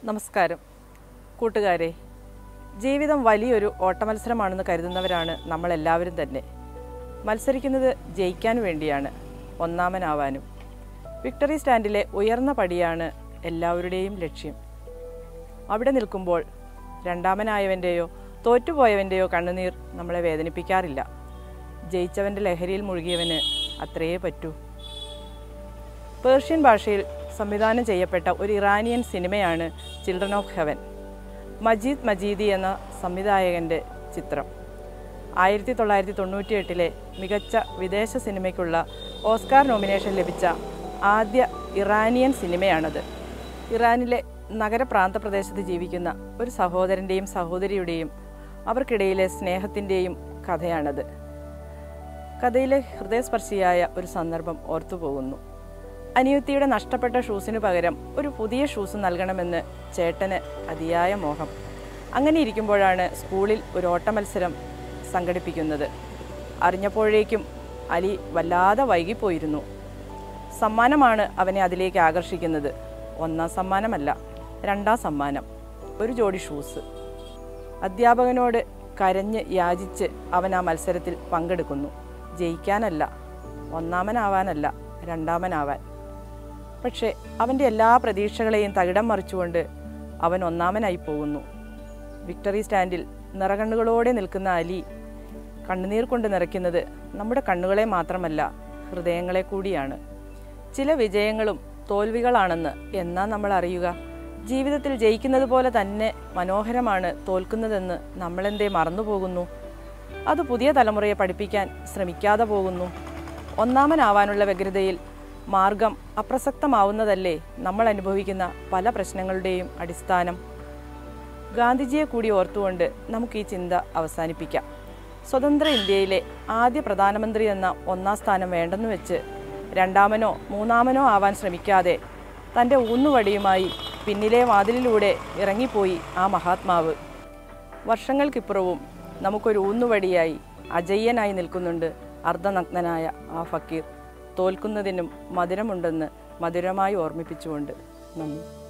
നമസ്കാരം കൂട്ടുകാരെ ജീവിതം വലിയൊരു ഓട്ടമത്സരമാണെന്ന് കരുതുന്നവരാണ് നമ്മളെല്ലാവരും തന്നെ മത്സരിക്കുന്നത് ജയിക്കാൻ വേണ്ടിയാണ് ഒന്നാമനാവാനും വിക്ടറി സ്റ്റാൻഡിലെ ഉയർന്ന പടിയാണ് എല്ലാവരുടെയും ലക്ഷ്യം അവിടെ നിൽക്കുമ്പോൾ രണ്ടാമനായവൻ്റെയോ തോറ്റുപോയവൻ്റെയോ കണ്ണുനീർ നമ്മളെ വേദനിപ്പിക്കാറില്ല ജയിച്ചവൻ്റെ ലഹരിയിൽ മുഴുകിയവന് അത്രയേ പറ്റൂ പേർഷ്യൻ ഭാഷയിൽ സംവിധാനം ചെയ്യപ്പെട്ട ഒരു ഇറാനിയൻ സിനിമയാണ് children of heaven Majid Majidi എന്ന സംവിധായകൻ്റെ ചിത്രം ആയിരത്തി തൊള്ളായിരത്തി തൊണ്ണൂറ്റി എട്ടിലെ മികച്ച വിദേശ സിനിമയ്ക്കുള്ള ഓസ്കാർ നോമിനേഷൻ ലഭിച്ച ആദ്യ ഇറാനിയൻ സിനിമയാണത് ഇറാനിലെ നഗരപ്രാന്ത പ്രദേശത്ത് ജീവിക്കുന്ന ഒരു സഹോദരൻ്റെയും സഹോദരിയുടെയും അവർക്കിടയിലെ സ്നേഹത്തിൻ്റെയും കഥയാണത് കഥയിലെ ഹൃദയസ്പർശിയായ ഒരു സന്ദർഭം ഓർത്തുപോകുന്നു അനിയുത്തിയുടെ നഷ്ടപ്പെട്ട ഷൂസിനു പകരം ഒരു പുതിയ ഷൂസ് നൽകണമെന്ന് ചേട്ടന് അതിയായ മോഹം അങ്ങനെ ഇരിക്കുമ്പോഴാണ് സ്കൂളിൽ ഒരു ഓട്ടമത്സരം സംഘടിപ്പിക്കുന്നത് അറിഞ്ഞപ്പോഴേക്കും അലി വല്ലാതെ വൈകിപ്പോയിരുന്നു സമ്മാനമാണ് അവനെ അതിലേക്ക് ആകർഷിക്കുന്നത് ഒന്നാം സമ്മാനമല്ല രണ്ടാം സമ്മാനം ഒരു ജോഡി ഷൂസ് അധ്യാപകനോട് കരഞ്ഞ് യാചിച്ച് അവൻ ആ മത്സരത്തിൽ പങ്കെടുക്കുന്നു ജയിക്കാനല്ല ഒന്നാമനാവാനല്ല രണ്ടാമനാവാൻ പക്ഷേ അവൻ്റെ എല്ലാ പ്രതീക്ഷകളെയും തകിടം മറിച്ചുകൊണ്ട് അവൻ ഒന്നാമനായി പോകുന്നു വിക്ടറി സ്റ്റാൻഡിൽ നിറകണ്ണുകളോടെ നിൽക്കുന്ന അലി കണ്ണുനീർ കൊണ്ട് നിറയ്ക്കുന്നത് നമ്മുടെ കണ്ണുകളെ മാത്രമല്ല ഹൃദയങ്ങളെ കൂടിയാണ് ചില വിജയങ്ങളും തോൽവികളാണെന്ന് എന്നാ നമ്മൾ അറിയുക ജീവിതത്തിൽ ജയിക്കുന്നത് പോലെ തന്നെ മനോഹരമാണ് തോൽക്കുന്നതെന്ന് നമ്മളെന്തേ മറന്നുപോകുന്നു അത് പുതിയ തലമുറയെ പഠിപ്പിക്കാൻ ശ്രമിക്കാതെ പോകുന്നു ഒന്നാമനാവാനുള്ള വ്യഗ്രതയിൽ മാർഗം അപ്രസക്തമാവുന്നതല്ലേ നമ്മൾ അനുഭവിക്കുന്ന പല പ്രശ്നങ്ങളുടെയും അടിസ്ഥാനം ഗാന്ധിജിയെ കൂടി ഓർത്തുകൊണ്ട് നമുക്ക് ഈ ചിന്ത അവസാനിപ്പിക്കാം സ്വതന്ത്ര ഇന്ത്യയിലെ ആദ്യ പ്രധാനമന്ത്രി എന്ന ഒന്നാം സ്ഥാനം വേണ്ടെന്ന് വെച്ച് രണ്ടാമനോ മൂന്നാമനോ ആവാൻ ശ്രമിക്കാതെ തൻ്റെ ഊന്നുവടിയുമായി പിന്നിലെ വാതിലിലൂടെ ഇറങ്ങിപ്പോയി ആ മഹാത്മാവ് വർഷങ്ങൾക്കിപ്പുറവും നമുക്കൊരു ഊന്നുവടിയായി അജയ്യനായി നിൽക്കുന്നുണ്ട് അർദ്ധനഗ്നനായ ആ ഫക്കീർ തോൽക്കുന്നതിനും മധുരമുണ്ടെന്ന് മധുരമായി ഓർമ്മിപ്പിച്ചുകൊണ്ട് നന്ദി